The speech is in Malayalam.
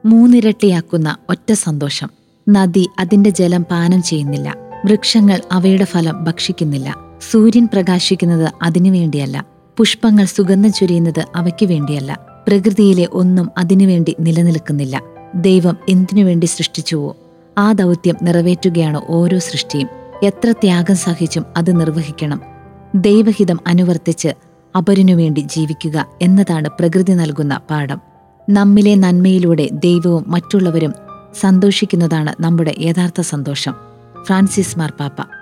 മൂന്നിരട്ടിയാക്കുന്ന ഒറ്റ സന്തോഷം നദി അതിന്റെ ജലം പാനം ചെയ്യുന്നില്ല വൃക്ഷങ്ങൾ അവയുടെ ഫലം ഭക്ഷിക്കുന്നില്ല സൂര്യൻ പ്രകാശിക്കുന്നത് അതിനു വേണ്ടിയല്ല പുഷ്പങ്ങൾ സുഗന്ധം ചൊരിയുന്നത് അവയ്ക്ക് വേണ്ടിയല്ല പ്രകൃതിയിലെ ഒന്നും അതിനുവേണ്ടി നിലനിൽക്കുന്നില്ല ദൈവം എന്തിനുവേണ്ടി സൃഷ്ടിച്ചുവോ ആ ദൗത്യം നിറവേറ്റുകയാണ് ഓരോ സൃഷ്ടിയും എത്ര ത്യാഗം സഹിച്ചും അത് നിർവഹിക്കണം ദൈവഹിതം അനുവർത്തിച്ച് അപരനുവേണ്ടി ജീവിക്കുക എന്നതാണ് പ്രകൃതി നൽകുന്ന പാഠം നമ്മിലെ നന്മയിലൂടെ ദൈവവും മറ്റുള്ളവരും സന്തോഷിക്കുന്നതാണ് നമ്മുടെ യഥാർത്ഥ സന്തോഷം ഫ്രാൻസിസ് മാർപ്പാപ്പ